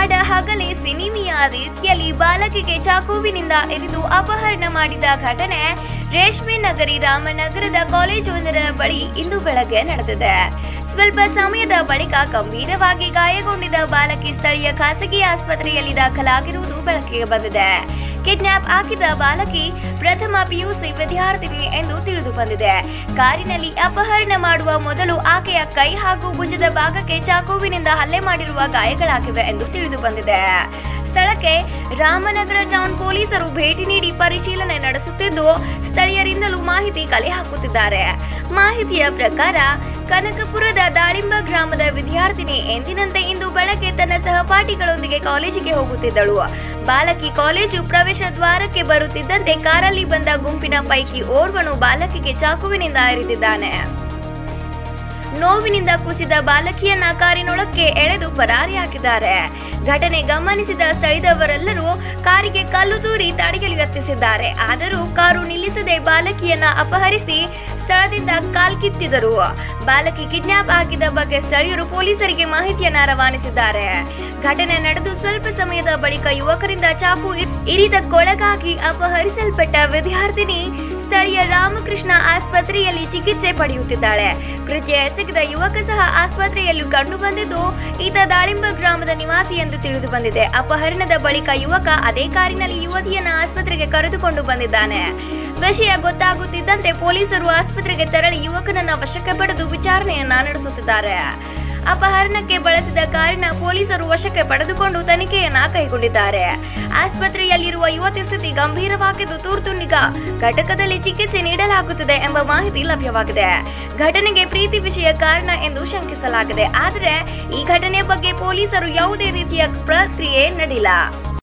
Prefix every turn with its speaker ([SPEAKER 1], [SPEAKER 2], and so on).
[SPEAKER 1] ಅಡ ಹಗಲೇ ಸಿನಿಮಿಯ ರೀತಿಯಲ್ಲಿ ಬಾಲಕಿಗೆ ಚಾಕುವಿನಿಂದ ಇರಿದು ಅಪಹರಣ ಮಾಡಿದ ಘಟನೆ ರೇಷ್ಮೆ ನಗರಿ ರಾಮನಗರದ ಕಾಲೇಜೊಂದರ ಬಳಿ ಇಂದು ಬೆಳಗ್ಗೆ ನಡೆದಿದೆ ಸ್ವಲ್ಪ ಸಮಯದ ಬಳಿಕ ಗಂಭೀರವಾಗಿ ಗಾಯಗೊಂಡಿದ್ದ ಬಾಲಕಿ ಸ್ಥಳೀಯ ಖಾಸಗಿ ಆಸ್ಪತ್ರೆಯಲ್ಲಿ ದಾಖಲಾಗಿರುವುದು ಬೆಳಕಿಗೆ ಬಂದಿದೆ ಕಿಡ್ನಾಪ್ ಆಗಿದ್ದ ಬಾಲಕಿ ಪ್ರಥಮ ಪಿಯುಸಿ ವಿದ್ಯಾರ್ಥಿನಿ ಎಂದು ತಿಳಿದು ಬಂದಿದೆ ಕಾರಿನಲ್ಲಿ ಅಪಹರಣ ಮಾಡುವ ಮೊದಲು ಆಕೆಯ ಕೈ ಹಾಗೂ ಭುಜದ ಭಾಗಕ್ಕೆ ಚಾಕುವಿನಿಂದ ಹಲ್ಲೆ ಮಾಡಿರುವ ಗಾಯಗಳಾಗಿವೆ ಎಂದು ತಿಳಿದು ಬಂದಿದೆ ಸ್ಥಳಕ್ಕೆ ರಾಮನಗರ ಟೌನ್ ಪೊಲೀಸರು ಭೇಟಿ ನೀಡಿ ಪರಿಶೀಲನೆ ನಡೆಸುತ್ತಿದ್ದು ಸ್ಥಳೀಯರಿಂದಲೂ ಮಾಹಿತಿ ಕಲೆ ಹಾಕುತ್ತಿದ್ದಾರೆ ಮಾಹಿತಿಯ ಪ್ರಕಾರ ಕನಕಪುರದ ದಾಳಿಂಬ ಗ್ರಾಮದ ವಿದ್ಯಾರ್ಥಿನಿ ಎಂದಿನಂತೆ ಇಂದು ಬೆಳಗ್ಗೆ ತನ್ನ ಸಹಪಾಠಿಗಳೊಂದಿಗೆ ಕಾಲೇಜಿಗೆ ಹೋಗುತ್ತಿದ್ದಳು ಬಾಲಕಿ ಕಾಲೇಜು ಪ್ರವೇಶ ದ್ವಾರಕ್ಕೆ ಬರುತ್ತಿದ್ದಂತೆ ಕಾರಲ್ಲಿ ಬಂದ ಗುಂಪಿನ ಪೈಕಿ ಓರ್ವನು ಬಾಲಕಿಗೆ ಚಾಕುವಿನಿಂದ ಇರಿದಿದ್ದಾನೆ ನೋವಿನಿಂದ ಕುಸಿದ ಬಾಲಕಿಯನ್ನ ಕಾರಿನೊಳಕ್ಕೆ ಎಳೆದು ಪರಾರಿಯಾಗಿದ್ದಾರೆ ಘಟನೆ ಗಮನಿಸಿದ ಸ್ಥಳದವರೆಲ್ಲರೂ ಕಾರಿಗೆ ಕಲ್ಲು ತೂರಿ ತಡೆಯಲು ಯತ್ನಿಸಿದ್ದಾರೆ ಆದರೂ ಕಾರು ನಿಲ್ಲಿಸದೆ ಬಾಲಕಿಯನ್ನ ಅಪಹರಿಸಿ ಸ್ಥಳದಿಂದ ಕಾಲ್ಕಿತ್ತಿದರು ಬಾಲಕಿ ಕಿಡ್ನಾಪ್ ಆಗಿದ್ದ ಬಗ್ಗೆ ಸ್ಥಳೀಯರು ಪೊಲೀಸರಿಗೆ ಮಾಹಿತಿಯನ್ನ ರವಾನಿಸಿದ್ದಾರೆ ಘಟನೆ ನಡೆದು ಸ್ವಲ್ಪ ಸಮಯದ ಬಳಿಕ ಯುವಕರಿಂದ ಚಾಕು ಇರ್- ಇರಿತಕ್ಕೊಳಗಾಗಿ ಅಪಹರಿಸಲ್ಪಟ್ಟ ವಿದ್ಯಾರ್ಥಿನಿ ಸ್ಥಳೀಯ ರಾಮಕೃಷ್ಣ ಆಸ್ಪತ್ರೆಯಲ್ಲಿ ಚಿಕಿತ್ಸೆ ಪಡೆಯುತ್ತಿದ್ದಾಳೆ ಕೃತ್ಯ ಎಸಗಿದ ಯುವಕ ಸಹ ಆಸ್ಪತ್ರೆಯಲ್ಲೂ ಕಂಡು ಬಂದಿದ್ದು ಈತ ದಾಳಿಂಬ ಗ್ರಾಮದ ನಿವಾಸಿ ಎಂದು ತಿಳಿದು ಬಂದಿದೆ ಅಪಹರಣದ ಬಳಿಕ ಯುವಕ ಅದೇ ಕಾರಿನಲ್ಲಿ ಯುವತಿಯನ್ನ ಆಸ್ಪತ್ರೆಗೆ ಕರೆದುಕೊಂಡು ಬಂದಿದ್ದಾನೆ ವಿಷಯ ಗೊತ್ತಾಗುತ್ತಿದ್ದಂತೆ ಪೊಲೀಸರು ಆಸ್ಪತ್ರೆಗೆ ತೆರಳಿ ಯುವಕನನ್ನ ವಶಕ್ಕೆ ಪಡೆದು ವಿಚಾರಣೆಯನ್ನ ನಡೆಸುತ್ತಿದ್ದಾರೆ ಅಪಹರಣಕ್ಕೆ ಬಳಸಿದ ಕಾರಿನ ಪೊಲೀಸರು ವಶಕ್ಕೆ ಪಡೆದುಕೊಂಡು ತನಿಖೆಯನ್ನ ಕೈಗೊಂಡಿದ್ದಾರೆ ಆಸ್ಪತ್ರೆಯಲ್ಲಿರುವ ಯುವತಿ ಸ್ಥಿತಿ ಗಂಭೀರವಾಗಿದ್ದು ತುರ್ತು ನಿಗಾ ಘಟಕದಲ್ಲಿ ಚಿಕಿತ್ಸೆ ನೀಡಲಾಗುತ್ತಿದೆ ಎಂಬ ಮಾಹಿತಿ ಲಭ್ಯವಾಗಿದೆ ಘಟನೆಗೆ ಪ್ರೀತಿ ವಿಷಯ ಕಾರಣ ಎಂದು ಶಂಕಿಸಲಾಗಿದೆ ಆದರೆ ಈ ಘಟನೆ ಬಗ್ಗೆ ಪೊಲೀಸರು ಯಾವುದೇ ರೀತಿಯ ಪ್ರಕ್ರಿಯೆ ನಡೆದಿಲ್ಲ